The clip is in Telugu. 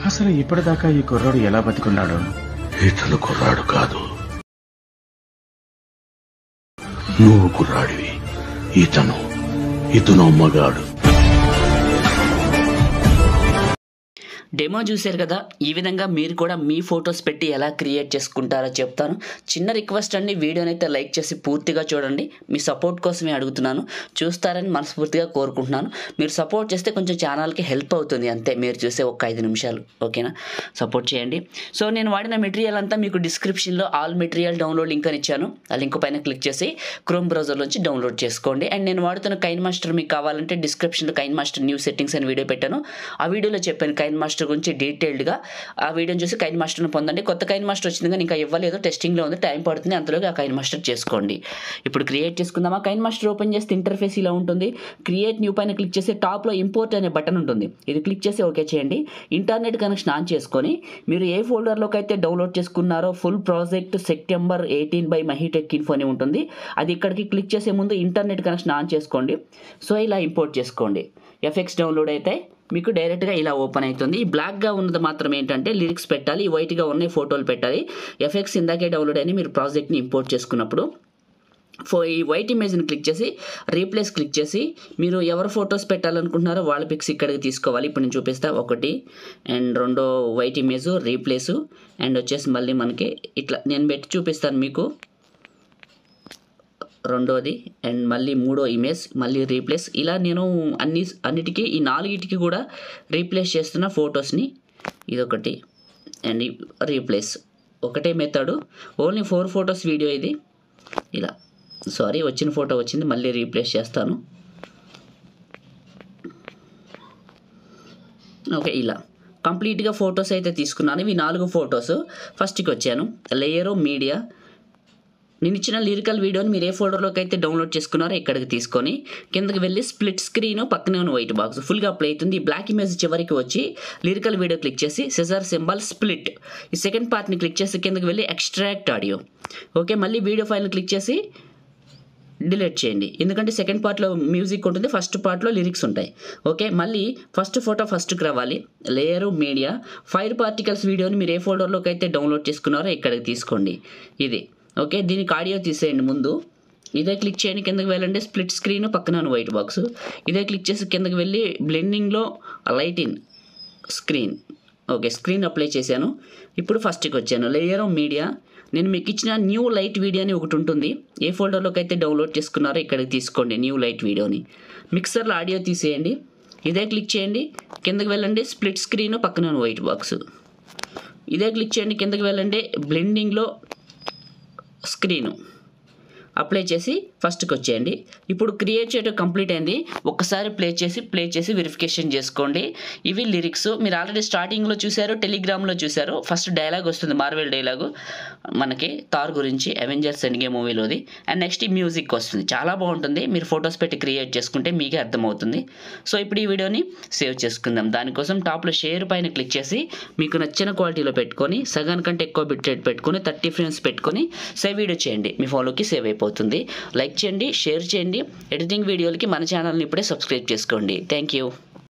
అసలు ఇప్పటిదాకా ఈ కుర్రాడు ఎలా బతికున్నాడు ఇతను కుర్రాడు కాదు నువ్వు కుర్రాడివి ఇతను ఇతను మగాడు డెమో చూశారు కదా ఈ విధంగా మీరు కూడా మీ ఫొటోస్ పెట్టి ఎలా క్రియేట్ చేసుకుంటారో చెప్తాను చిన్న రిక్వెస్ట్ అండి వీడియోని అయితే లైక్ చేసి పూర్తిగా చూడండి మీ సపోర్ట్ కోసమే అడుగుతున్నాను చూస్తారని మనస్ఫూర్తిగా కోరుకుంటున్నాను మీరు సపోర్ట్ చేస్తే కొంచెం ఛానల్కి హెల్ప్ అవుతుంది అంతే మీరు చూసే ఒక ఐదు నిమిషాలు ఓకేనా సపోర్ట్ చేయండి సో నేను వాడిన మెటీరియల్ అంతా మీకు డిస్క్రిప్షన్లో ఆల్ మెటీరియల్ డౌన్లోడ్ లింక్ అని ఇచ్చాను ఆ లింక్ పైన క్లిక్ చేసి క్రోమ్ బ్రౌజర్లోంచి డౌన్లోడ్ చేసుకోండి అండ్ నేను వాడుతున్న కైన్ మాస్టర్ మీకు కావాలంటే డిస్క్రిప్షన్లో కైన్ మాస్టర్ న్యూ సెట్టింగ్స్ అని వీడియో పెట్టాను ఆ వీడియోలో చెప్పాను కైన్ మాస్టర్ గురించి డీటెయిల్డ్గా ఆ వీడియోని చూసి కైన్ మాస్టర్ని పొందండి కొత్త కైన్ మాస్టర్ వచ్చింది కానీ ఇంకా ఇవ్వలేదు టెస్టింగ్లో ఉంది టైం పడుతుంది అంతలోకి ఆ కైన్ మాస్టర్ చేసుకోండి ఇప్పుడు క్రియేట్ చేసుకుందాం ఆ కైన్ మాస్టర్ ఓపెన్ చేస్తే ఇంటర్ఫేస్ ఇలా ఉంటుంది క్రియేట్ న్యూ పైన క్లిక్ చేసి టాప్లో ఇంపోర్ట్ అనే బటన్ ఉంటుంది ఇది క్లిక్ చేసి ఓకే చేయండి ఇంటర్నెట్ కనెక్షన్ ఆన్ చేసుకొని మీరు ఏ ఫోల్డర్లోకి అయితే డౌన్లోడ్ చేసుకున్నారో full project September eighteen by Mahitech info అని ఉంటుంది అది ఇక్కడికి క్లిక్ చేసే ముందు ఇంటర్నెట్ కనెక్షన్ ఆన్ చేసుకోండి సో ఇలా ఇంపోర్ట్ చేసుకోండి ఎఫెక్ట్స్ డౌన్లోడ్ అయితే మీకు డైరెక్ట్గా ఇలా ఓపెన్ అవుతుంది ఈ బ్లాక్గా ఉన్నది మాత్రం ఏంటంటే లిరిక్స్ పెట్టాలి ఈ వైట్గా ఉన్నాయి ఫోటోలు పెట్టాలి ఎఫెక్ట్స్ ఇందాకే డౌన్లోడ్ అయినాయి మీరు ప్రాజెక్ట్ని ఇంపోర్ట్ చేసుకున్నప్పుడు ఫో ఈ వైట్ ఇమేజ్ని క్లిక్ చేసి రీప్లేస్ క్లిక్ చేసి మీరు ఎవరు ఫొటోస్ పెట్టాలనుకుంటున్నారో వాళ్ళ పిక్స్ ఇక్కడికి తీసుకోవాలి ఇప్పుడు నేను చూపిస్తా ఒకటి అండ్ రెండో వైట్ ఇమేజ్ రీప్లేస్ అండ్ వచ్చేసి మళ్ళీ మనకి ఇట్లా నేను పెట్టి చూపిస్తాను మీకు రెండోది అండ్ మళ్ళీ మూడో ఇమేజ్ మళ్ళీ రీప్లేస్ ఇలా నేను అన్ని అన్నిటికీ ఈ నాలుగిటికి కూడా రీప్లేస్ చేస్తున్న ఫొటోస్ని ఇదొకటి అండ్ రీప్లేస్ ఒకటే method only four photos video ఇది ఇలా సారీ వచ్చిన ఫోటో వచ్చింది మళ్ళీ రీప్లేస్ చేస్తాను ఓకే ఇలా కంప్లీట్గా ఫొటోస్ అయితే తీసుకున్నాను ఇవి నాలుగు ఫొటోస్ ఫస్ట్కి వచ్చాను లేయరు మీడియా నేను ఇచ్చిన లిరికల్ వీడియోని మీరు ఏ ఫోల్డర్లోకి అయితే డౌన్లోడ్ చేసుకున్నారో ఇక్కడికి తీసుకొని కిందకి వెళ్ళి స్ప్లిట్ స్క్రీన్ పక్కనే ఉన్న వైట్ బాక్స్ ఫుల్గా అప్లై అవుతుంది ఈ బ్లాక్ ఇమేజ్ చివరికి వచ్చి లిరికల్ వీడియో క్లిక్ చేసి సెజర్ సింబల్ స్ప్లిట్ ఈ సెకండ్ పార్ట్ని క్లిక్ చేసి కిందకి వెళ్ళి ఎక్స్ట్రాక్ట్ ఆడియో ఓకే మళ్ళీ వీడియో ఫైల్ని క్లిక్ చేసి డిలీట్ చేయండి ఎందుకంటే సెకండ్ పార్ట్లో మ్యూజిక్ ఉంటుంది ఫస్ట్ పార్ట్లో లిరిక్స్ ఉంటాయి ఓకే మళ్ళీ ఫస్ట్ ఫోటో ఫస్ట్కి రావాలి లేయరు మీడియా ఫైర్ పార్టికల్స్ వీడియోని మీరు ఏ ఫోల్డర్లోకి అయితే డౌన్లోడ్ చేసుకున్నారో ఇక్కడికి తీసుకోండి ఇది ఓకే దీనికి ఆడియో తీసేయండి ముందు ఇదే క్లిక్ చేయండి కిందకి వెళ్ళండి స్ప్లిట్ స్క్రీన్ పక్కన వైట్ బాక్స్ ఇదే క్లిక్ చేసి కిందకి వెళ్ళి బ్లెండింగ్లో light in screen okay screen apply చేశాను ఇప్పుడు ఫస్ట్కి వచ్చాను లేయర్ మీడియా నేను మీకు ఇచ్చిన న్యూ లైట్ వీడియో అని ఒకటి ఉంటుంది ఏ ఫోల్డర్లోకి అయితే డౌన్లోడ్ చేసుకున్నారో ఇక్కడికి తీసుకోండి న్యూ లైట్ వీడియోని మిక్సర్లో ఆడియో తీసేయండి ఇదే క్లిక్ చేయండి కిందకి వెళ్ళండి స్ప్లిట్ స్క్రీన్ పక్కన వైట్ బాక్స్ ఇదే క్లిక్ చేయండి కిందకి వెళ్ళండి బ్లెండింగ్లో స్క్రీను అప్లై చేసి ఫస్ట్కి వచ్చేయండి ఇప్పుడు క్రియేట్ చేయడం కంప్లీట్ అయింది ఒక్కసారి ప్లే చేసి ప్లే చేసి వెరిఫికేషన్ చేసుకోండి ఇవి లిరిక్స్ మీరు ఆల్రెడీ స్టార్టింగ్లో చూశారు టెలిగ్రామ్లో చూశారు ఫస్ట్ డైలాగ్ వస్తుంది మార్వెల్ డైలాగు మనకి తార్ గురించి అవెంజర్స్ ఎండ్ గేమ్ మూవీలోది అండ్ నెక్స్ట్ ఈ మ్యూజిక్ వస్తుంది చాలా బాగుంటుంది మీరు ఫొటోస్ పెట్టి క్రియేట్ చేసుకుంటే మీకే అర్థమవుతుంది సో ఇప్పుడు ఈ వీడియోని సేవ్ చేసుకుందాం దానికోసం టాప్లో షేర్ పైన క్లిక్ చేసి మీకు నచ్చిన క్వాలిటీలో పెట్టుకొని సగానికంటే ఎక్కువ బిట్ రేట్ పెట్టుకొని థర్టీ ఫ్రేమ్స్ పెట్టుకొని సేవ్ వీడియో చేయండి మీ ఫోన్లోకి సేవ్ అయిపోతుంది లైక్ చేయండి షేర్ చేయండి ఎడిటింగ్ వీడియోలకి మన ఛానల్ని ఇప్పుడే సబ్స్క్రైబ్ చేసుకోండి థ్యాంక్ యూ